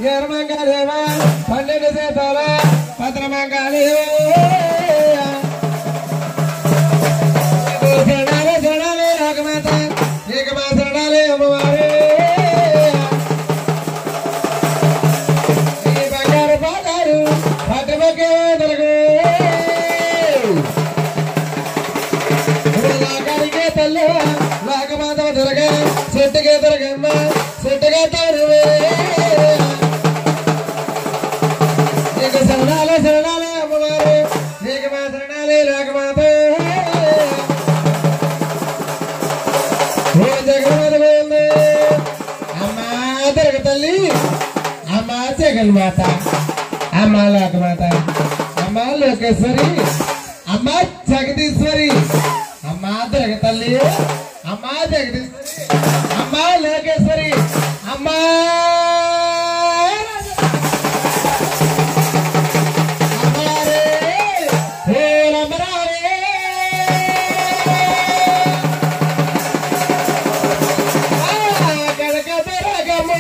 ఎర్రమంగాళేమ పన్నెండు చేతాల భద్రమంగాళి శరణాలే శరణాలే రాగమాత ఏకమా శరణాలే అమ్మవారే ఈ బంగారు పాటారు భద్రమకే దొరకే లాగానికే తల్లి లాగమాధవ దొరక చెట్టుకే దొరకమ్మ చెట్టుగా తరువే నీకు శరణాలే శరణాలే అమ్మవారు నీకు మా శరణాలే లాగమాత ఓ జగన్మాత పోయింది అమ్మా దొరక తల్లి అమ్మా జగన్మాత అమ్మా లోకమాత అమ్మా లోకేశ్వరి అమ్మా జగదీశ్వరి అమ్మా దొరక తల్లి అమ్మా జగదీశ్వరి అమ్మా లోకేశ్వరి అమ్మా అమ్మవారే, హే రమణారే. ఆ, కనక దొరకమ్మ.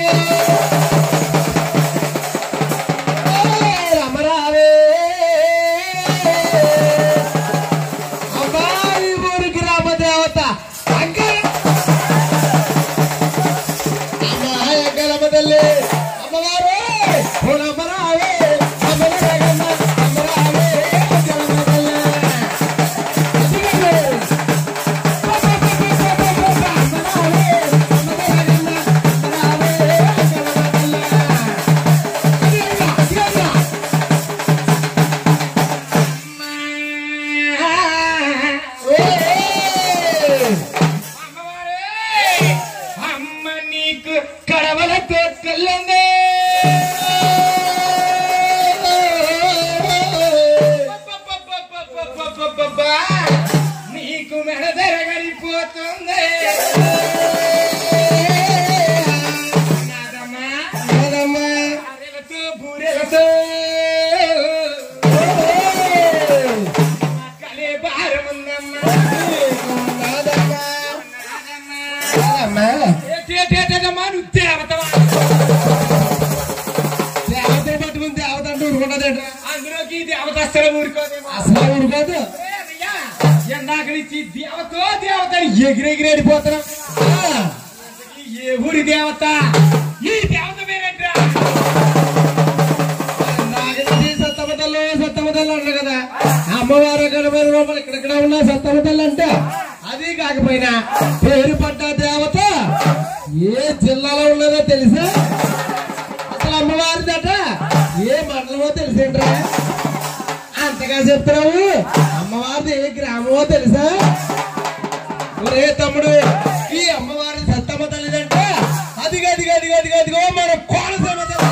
రమరావే అమ్మాయి ఊరికి రామదేవత అంకల్ అమ్మాయి అంకలమ్మ తల్లి అమ్మవారు ఓ రమరావే అమ్మరాగమ్మ అమ్మరావే అంకలమ్మ తల్లి అదిగో. అమ్మరావే అమ్మరాగమ్మ అమ్మరావే అంకలమ్మ తల్లి అమ్మవారే! అమ్మ నీకు కడవలతో తెల్లందే అబ్బబ్బబ్బబ్బబ్బబ్బబ్బబ్బా! నీకు మెడదరగలిపోతుంది నాదమ్మా, అరెలతో బూరెలతో కలే భారముందమ్మా నాదమ్మా. ఏటేటేటమ్మా, నువ్వు దేవతవా? అందులోకి ఈ దేవత అసలు ఊరుకోదేమో ఏ అన్నయ్య, ఎందాక నుంచి దేవతో దేవత ఎగిరెగిరేడిపోతున్నా ఏ ఊరి దేవత ఈ దేవత పేరేంట్రా అమ్మవారు అక్కడ మీద లోపల ఇక్కడెక్కడ ఉన్న సత్తమ్మ తల్లి అంటే అది కాకపోయినా పేరు పడ్డ దేవత ఏ జిల్లాలో ఉన్నదో తెలుసా అసలు అమ్మవారిదట ఏ మండలమో తెలిసేంట్రా అంతగా చెప్తున్నావు అమ్మవారిది ఏ గ్రామమో తెలుసా ఒరే తమ్ముడు ఈ అమ్మవారి సత్తమ్మ తల్లిదంటే అదిగో అదిగో అదిగో అదిగో అదిగో మన కోనసీమ జిల్లా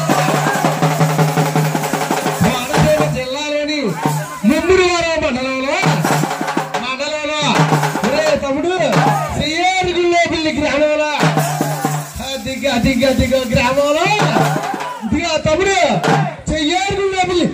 కోనసీమ జిల్లాలోని ముమ్మిడివరం మండలంలో మండలంలో ఒరే తమ్ముడు శ్రీయారుగుల్లో పిల్లి గ్రామంలో అదిగ అదిగ అదిగ గ్రామంలో ఇదిగో తమ్ముడు చెయ్యారుగుల్లో పిల్లి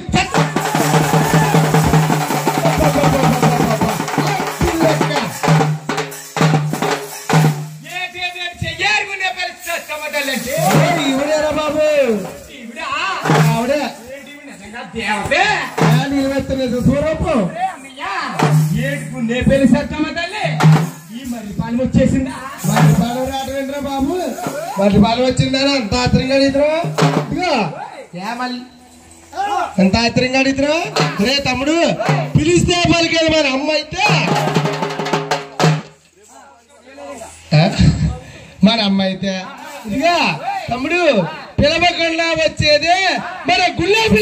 ఏటేటేటి చెయ్యారుకునే పరిస్థితి సత్తమ్మ తల్లి అంటే ఇవిడేరా బాబు ఈవిడా? ఆవిడే ఏంటి ఈవిడ నిజంగా దేవతే నిలబెత్తలేదు స్వరూపం ఏ అన్నయ్య, ఏడుపు నే పెళ్లి సత్తమ్మ తల్లి ఈ మరి పాలన వచ్చేసిందా వాటి పాలు రావడం బాబు వాటి పాలు వచ్చిందని అంత ఆత్రంగా అడిగిద్రా ఇదిగో ఏమల్ ఎంత ఆత్రంగా అడిగిద్రా రే తమ్ముడు పిలిస్తే పలికేది మన అమ్మ అయితే ఆ? మన అమ్మ అయితే ఇదిగా తమ్ముడు పిలవకుండా వచ్చేది మన గుళ్ళే పిల్ల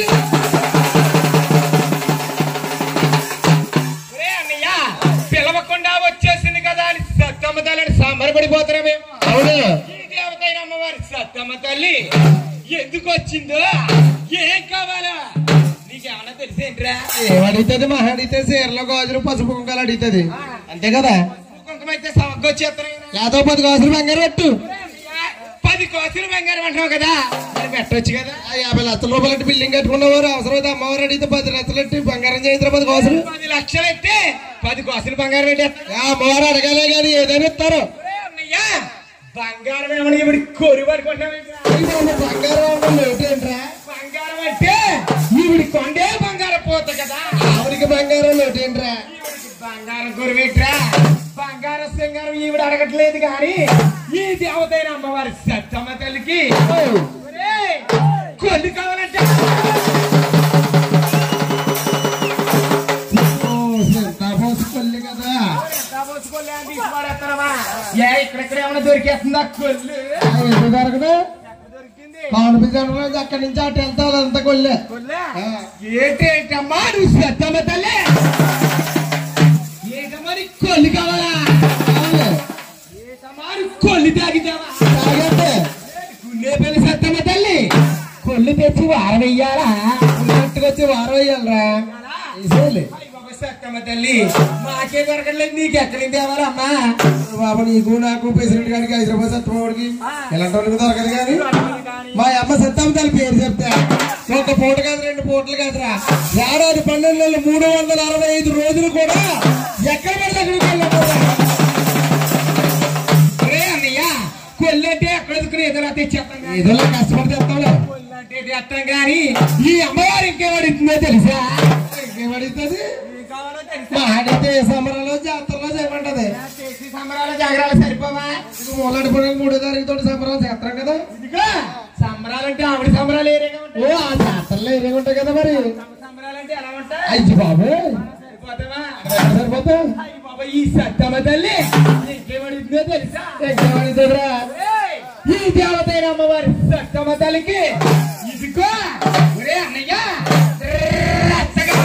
ఒరే అన్నయ్య పిలవకుండా వచ్చేసింది కదా అని సత్తమ్మ తల్లి అని సంబరపడిపోతున్నామేమో అవును ఈ దేవతైన అమ్మవారి సత్తమ్మ తల్లి ఎందుకు వచ్చిందో ఏం కావాలా నీకేమన్నా తెలిసేంట్రా ఏమడుగుతుంది మహా అడిగితే చీరలో గాజులు పసుపు కుంకాలు అడుగుతుంది అంతే కదా కుంకుమైతే సమగ్గొచ్చేస్తున్నాయి లేదో పది గాజులు బంగారు పెట్టు పది కోసులు బంగారం అంటున్నావు కదా మరి పెట్టొచ్చు కదా ఆ యాభై లక్షల రూపాయలు పెట్టి బిల్డింగ్ కట్టుకున్నవారు అవసరమైతే అమ్మవారు అడిగితే పది లక్షలు పెట్టి బంగారం చేయించారు పది గాజులు పది లక్షలు ఎత్తే పది కోసులు బంగారం పెట్టేస్తా ఆ అమ్మవారు అడగాలే కానీ ఏదైనా ఇస్తారు అన్నయ్య బంగారం ఏమని ఇప్పుడు కోరి పడుకుంటున్నావు అయ్యో, బంగారం అంటే ఏమిటేంట్రా దొరకట్లేదు కానీ ఈ దేవతైన అమ్మవారి సత్తమ్మ తల్లికి ఒరేయ్, కొల్లి కావాలంటే కొల్లి కదా ఎంత పోసుకోలే అని తీసి పడేస్తున్నావా? ఏ ఇక్కడెక్కడ ఏమైనా దొరికేస్తుందా కొల్లు ఆ, ఎందుకు దొరకదు దొరికింది కాన్ఫిడెన్స్ అక్కడి నుంచి అటు వెళ్తా అంత కొల్లే కొల్లే ఆ. ఏంటేంటమ్మా నువ్వు సత్తమ్మ తల్లి ఏంటమ్మా నీ కొల్లి కావాలా అవునులే. ఏంటమ్మా నువ్వు కొల్లి తాగితావా తాగండి. గుండె పెళ్లి సత్తమ్మ తల్లి కొల్లి తెచ్చి వారం వెయ్యాలా ఉన్నట్టుగా వచ్చి వారం వేయాలరా వేసేయాలి అయ్య బాబోయ్ సత్తమ్మ తల్లి మాకే దొరకట్లేదు నీకు ఎక్కడికి తేవాలమ్మా బాబు నీకు నాకు ప్రెసిడెంట్ గారికి హైదరాబాద్ సత్యవాడికి ఇలాంటి వాళ్ళకి దొరకదు కానీ మా అమ్మ సత్తామ తల్లి పేరు చెప్తా ఒక పూట కాదు రెండు పూటలు కాదురా ఏడాది పన్నెండు నెలలు మూడు వందల అరవై ఐదు రోజులు కూడా ఎక్కడ పడితే అక్కడికి వెళ్ళకూడదు. రే అన్నయ్య కొల్లంటే ఎక్కడ ఎదుకుని ఎదురు తెచ్చేస్తాం కానీ ఏదో కష్టపడి చెప్తాడు కొల్లంటే తెస్తాం కానీ ఈ అమ్మవారు ఇంకేమడుతుందో తెలుసా ఇంకేమడుతుంది ఏం కావాలో తెలుసా మా ఆడితే ఏ సంబరాలు జాతరలో చేయమంటది చేసి సంబరాల జాగ్రాలు సరిపోవా ఇది మూలాడి పండుగ మూడో తారీఖు తోటి సంబరాలు చేస్తాం కదా ఇదిగో సంబరాలంటే ఆవిడ సంబరాలు ఏరేగా ఉంటాయి ఓ ఆ జాతరలో ఏమేమి ఉంటాయి కదా మరి తమ సంబరాలంటే ఎలా ఉంటాయి అయ్యి బాబు సరిపోతావా సరిపోతా అయ్య బాబా ఈ సత్తమ్మ తల్లి ఇంకేమడుతుందో తెలుసా ఇంకేమడుతుందిరా ఏయ్, ఈ దేవతైన అమ్మవారి సత్తమ్మ తల్లికి ఇదిగో ఒరే అన్నయ్య రచ్చగా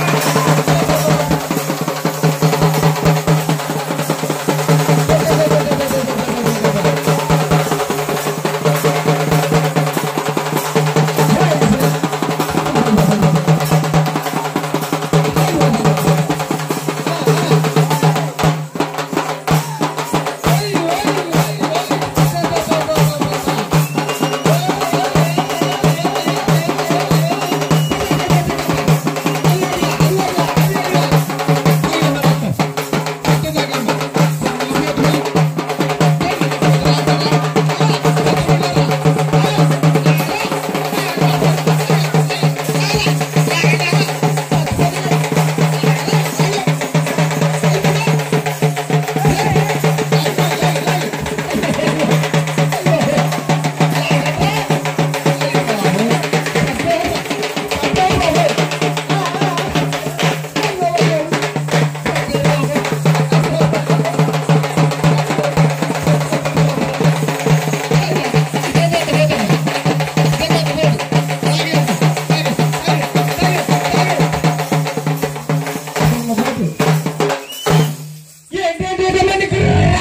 ఏంటంటే మనకి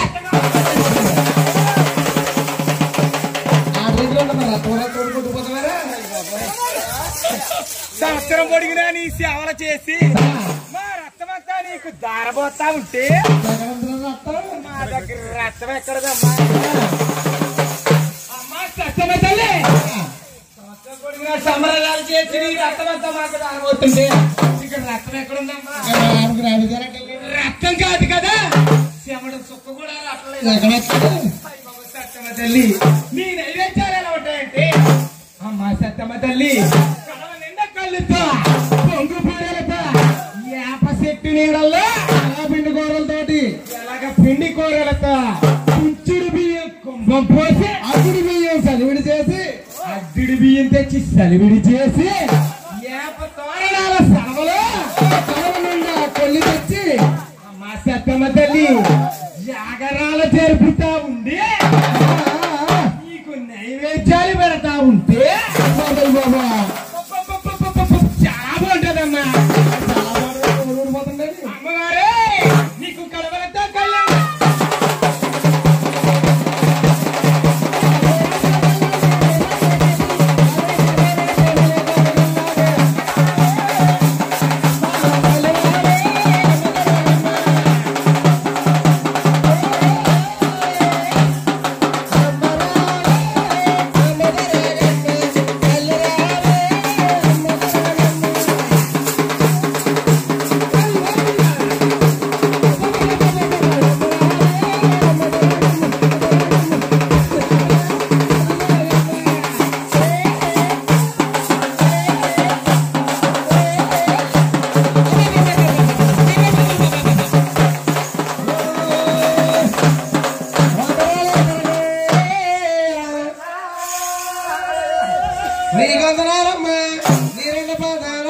సంవత్సరం పొడిగినా నీ సేవలు చేసి మా రక్తమంతా నీకు దారబోతా ఉంటే మా దగ్గర రక్తం ఎక్కడదమ్మా అమ్మా సత్యమ తల్లి సంవత్సరం పొడిగినా సమరాలు చేసి నీ రక్తమంతా మాకు దారబోతుంటే ఇక్కడ రక్తం ఎక్కడుందమ్మా రక్తం కాదు కదా శమడు సుక్క కూడా రావట్లేదు సత్తమ్మ తల్లి నీ నైవేద్యాలు ఎలా ఉంటాయంటే అమ్మా సత్తమ్మ తల్లి కడవ నిండా కళ్ళుతో పొంగు పూరలతో వేప చెట్టు నీడల్లో పిండి కూరలతోటి ఎలాగ పిండి కూరలతో కుంచుడు బియ్యం కుంభం పోసి అప్పుడు బియ్యం సలివిడి చేసి అడ్డిడి బియ్యం తెచ్చి సలివిడి చేసి వేప తోరణాల సలవలో కడవ నిండా కొల్లి తెచ్చి అమ్మా సత్తమ్మ తల్లి జాగరాల జరుపుతా ఉండి నీకు నైవేద్యాలు పెడతా ఉంటే బాబాయ్ బాబా పప్పపప్పపప్ప చాలా బాగుంటదమ్మా చాలా బాగా ఊడిపోతుందండి అమ్మవారే నీకు కడవలతో కళ్యాణం వందనాలమ్మా నీ రెండు పాదాలు